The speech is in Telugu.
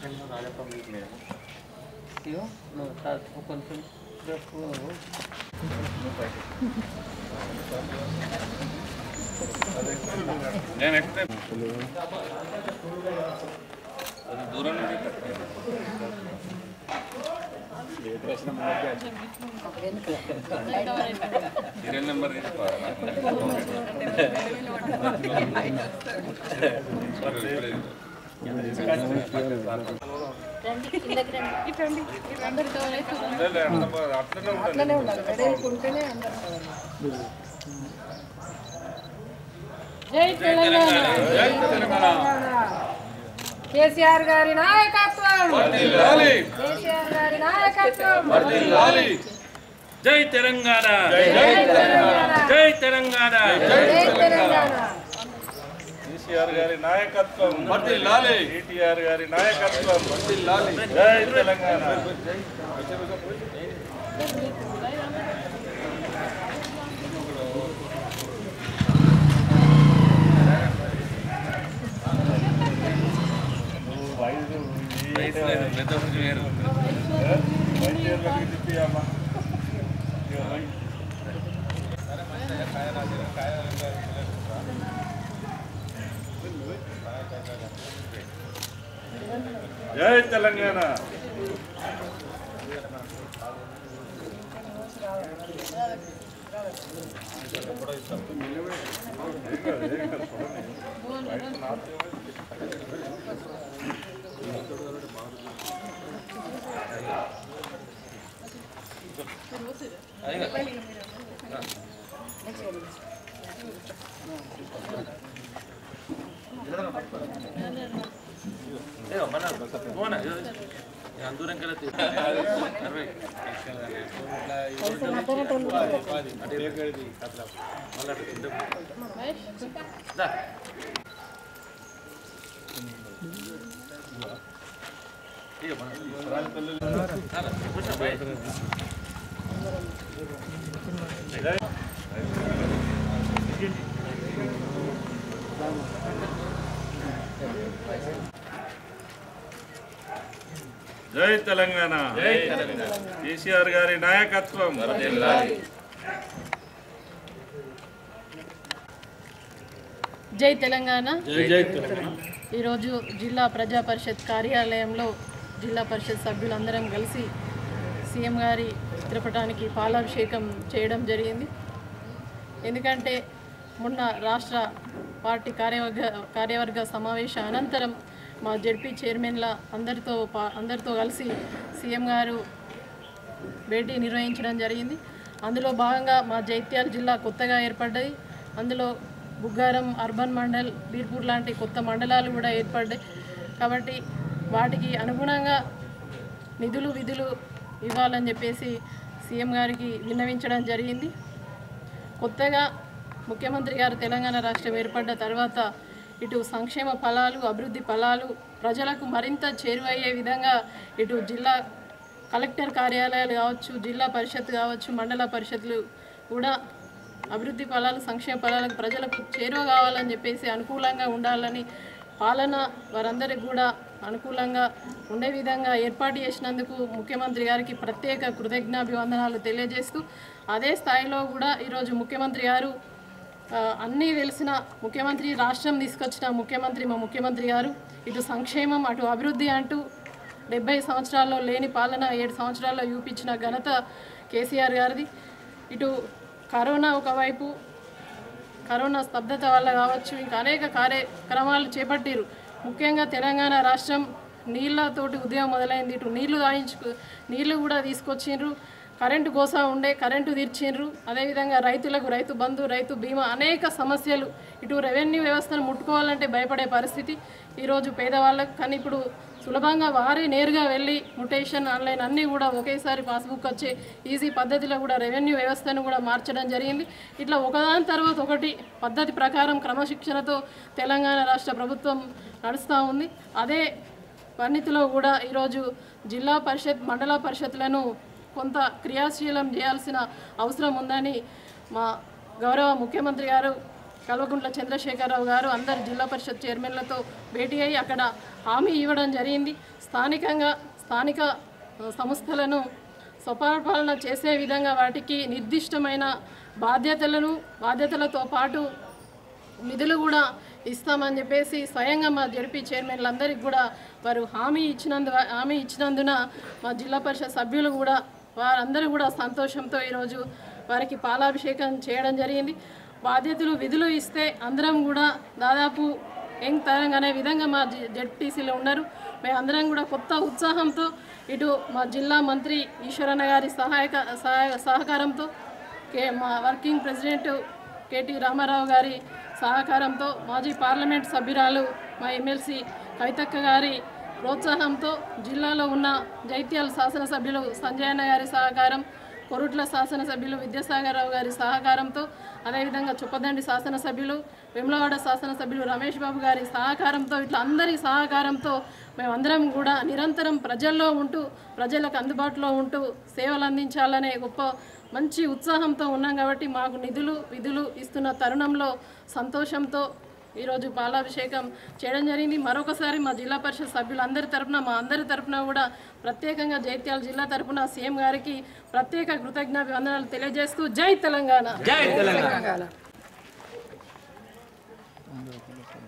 టైంలో రాజప్ప మీకు లేదు ఇగో నువ్వు సార్ కొంచెం రేపు నేను ఎక్కడ అది దూరం నుండి సీరియల్ నెంబర్ తీసుకోవాలా లేదు, అట్లనే అట్లనే ఉంటుంది జై తెలంగాణ జై తెలంగాణ కేసీఆర్ గారి నాయకత్వం వర్ధిల్లాలి. కేసీఆర్ గారి నాయకత్వం వర్ధిల్లాలి. జై తెలంగాణ జై తెలంగాణ జై తెలంగాణ జై తెలంగాణ కేసీఆర్ గారి నాయకత్వం వర్ధిల్లాలి కేటీఆర్ గారి నాయకత్వం వర్ధిల్లాలి జై తెలంగాణ వయసు లేదు, పెద్ద మనిషి వేరు జై తెలంగాణ ఏయ్, మన పోనా, ఇది, ఇది అందూరం కల తీ- అరవై. మళ్ళా అటు కింద. దా. ఇక మన- చాలా, కూర్చో, బాయ్. జై తెలంగాణ జై తెలంగాణ కేసీఆర్ గారి నాయకత్వం జై తెలంగాణ ఈరోజు జిల్లా ప్రజా పరిషత్ కార్యాలయంలో జిల్లా పరిషత్ సభ్యులందరం కలిసి సీఎం గారి చిత్రపటానికి పాలాభిషేకం చేయడం జరిగింది ఎందుకంటే మొన్న రాష్ట్ర పార్టీ కార్యవర్గ కార్యవర్గ సమావేశ అనంతరం మా జడ్పీ చైర్మన్ల అందరితో పా అందరితో కలిసి సీఎం గారు భేటీ నిర్వహించడం జరిగింది అందులో భాగంగా మా జైత్యాల జిల్లా కొత్తగా ఏర్పడ్డది అందులో బుగ్గారం అర్బన్ మండల్ బీర్పూర్ లాంటి కొత్త మండలాలు కూడా ఏర్పడ్డాయి కాబట్టి వాటికి అనుగుణంగా నిధులు విధులు ఇవ్వాలని చెప్పేసి సీఎం గారికి విన్నవించడం జరిగింది కొత్తగా ముఖ్యమంత్రి గారు తెలంగాణ రాష్ట్రం ఏర్పడ్డ తర్వాత ఇటు సంక్షేమ ఫలాలు అభివృద్ధి ఫలాలు ప్రజలకు మరింత చేరువయ్యే విధంగా ఇటు జిల్లా కలెక్టర్ కార్యాలయాలు కావచ్చు జిల్లా పరిషత్ కావచ్చు మండల పరిషత్లు కూడా అభివృద్ధి ఫలాలు సంక్షేమ ఫలాలకు ప్రజలకు చేరువ కావాలని చెప్పేసి అనుకూలంగా ఉండాలని పాలన వారందరికి కూడా అనుకూలంగా ఉండే విధంగా ఏర్పాటు చేసినందుకు ముఖ్యమంత్రి గారికి ప్రత్యేక కృతజ్ఞాభివందనాలు తెలియజేస్తూ అదే స్థాయిలో కూడా ఈరోజు ముఖ్యమంత్రి గారు ఆ, అన్నీ తెలిసిన ముఖ్యమంత్రి రాష్ట్రం తీసుకొచ్చిన ముఖ్యమంత్రి మా ముఖ్యమంత్రి గారు ఇటు సంక్షేమం అటు అభివృద్ధి అంటూ డెబ్బై సంవత్సరాల్లో లేని పాలన ఏడు సంవత్సరాల్లో చూపించిన ఘనత కేసీఆర్ గారిది ఇటు కరోనా ఒకవైపు కరోనా స్తబ్దత వల్ల కావచ్చు ఇంకా అనేక కార్యక్రమాలు చేపట్టిరు ముఖ్యంగా తెలంగాణ రాష్ట్రం నీళ్ళతోటి ఉదయం మొదలైంది ఇటు నీళ్లు దాయించు నీళ్లు కూడా తీసుకొచ్చిండ్రు కరెంటు కోసా ఉండే కరెంటు తీర్చిండ్రు అదేవిధంగా రైతులకు రైతు బంధు రైతు బీమా అనేక సమస్యలు ఇటు రెవెన్యూ వ్యవస్థను ముట్టుకోవాలంటే భయపడే పరిస్థితి ఈరోజు పేదవాళ్ళకు కానీ ఇప్పుడు సులభంగా వారే నేరుగా వెళ్ళి ముటేషన్ ఆన్లైన్ అన్నీ కూడా ఒకేసారి పాస్బుక్ వచ్చే ఈజీ పద్ధతిలో కూడా రెవెన్యూ వ్యవస్థను కూడా మార్చడం జరిగింది ఇట్లా ఒకదాని తర్వాత ఒకటి పద్ధతి ప్రకారం క్రమశిక్షణతో తెలంగాణ రాష్ట్ర ప్రభుత్వం నడుస్తూ ఉంది అదే పరిణితిలో కూడా ఈరోజు జిల్లా పరిషత్ మండల పరిషత్లను కొంత క్రియాశీలం చేయాల్సిన అవసరం ఉందని మా గౌరవ ముఖ్యమంత్రి గారు కల్వకుంట్ల చంద్రశేఖరరావు గారు అందరు జిల్లా పరిషత్ చైర్మన్లతో భేటీ అయ్యి అక్కడ హామీ ఇవ్వడం జరిగింది స్థానికంగా స్థానిక ఆ, సంస్థలను స్వపరిపాలన చేసే విధంగా వాటికి నిర్దిష్టమైన బాధ్యతలను బాధ్యతలతో పాటు నిధులు కూడా ఇస్తామని చెప్పేసి స్వయంగా మా జడిపి చైర్మన్లందరికీ కూడా వారు హామీ ఇచ్చినందు హామీ ఇచ్చినందున మా జిల్లా పరిషత్ సభ్యులు కూడా వారందరూ కూడా సంతోషంతో ఈరోజు వారికి పాలాభిషేకం చేయడం జరిగింది బాధ్యతలు విధులు ఇస్తే అందరం కూడా దాదాపు యంగ్ తరంగా అనే విధంగా మా జెడ్పీసీలో ఉన్నారు మేమందరం కూడా కొత్త ఉత్సాహంతో ఇటు మా జిల్లా మంత్రి ఈశ్వరన్న గారి సహాయక సహాయ సహకారంతో కే మా వర్కింగ్ ప్రెసిడెంట్ కేటీ రామారావు గారి సహకారంతో మాజీ పార్లమెంట్ సభ్యురాలు మా ఎమ్మెల్సీ కవితక్క గారి ప్రోత్సాహంతో జిల్లాలో ఉన్న జైత్యాల శాసనసభ్యులు సంజయన్న గారి సహకారం కొరుట్ల శాసనసభ్యులు విద్యాసాగరరావు గారి సహకారంతో అదేవిధంగా చుప్పదండి శాసనసభ్యులు వెమ్లవాడ శాసనసభ్యులు రమేష్ బాబు గారి సహకారంతో ఇట్లా అందరి సహకారంతో మేమందరం కూడా నిరంతరం ప్రజల్లో ఉంటూ ప్రజలకు అందుబాటులో ఉంటూ సేవలు అందించాలనే గొప్ప మంచి ఉత్సాహంతో ఉన్నాం కాబట్టి మాకు నిధులు విధులు ఇస్తున్న తరుణంలో సంతోషంతో ఈరోజు పాలాభిషేకం చేయడం జరిగింది మరొకసారి మా జిల్లా పరిషత్ సభ్యులందరి తరపున మా అందరి తరపున కూడా ప్రత్యేకంగా జైత్యాల జిల్లా తరపున సీఎం గారికి ప్రత్యేక కృతజ్ఞాభివందనాలు తెలియజేస్తూ జై తెలంగాణ జై తెలంగాణ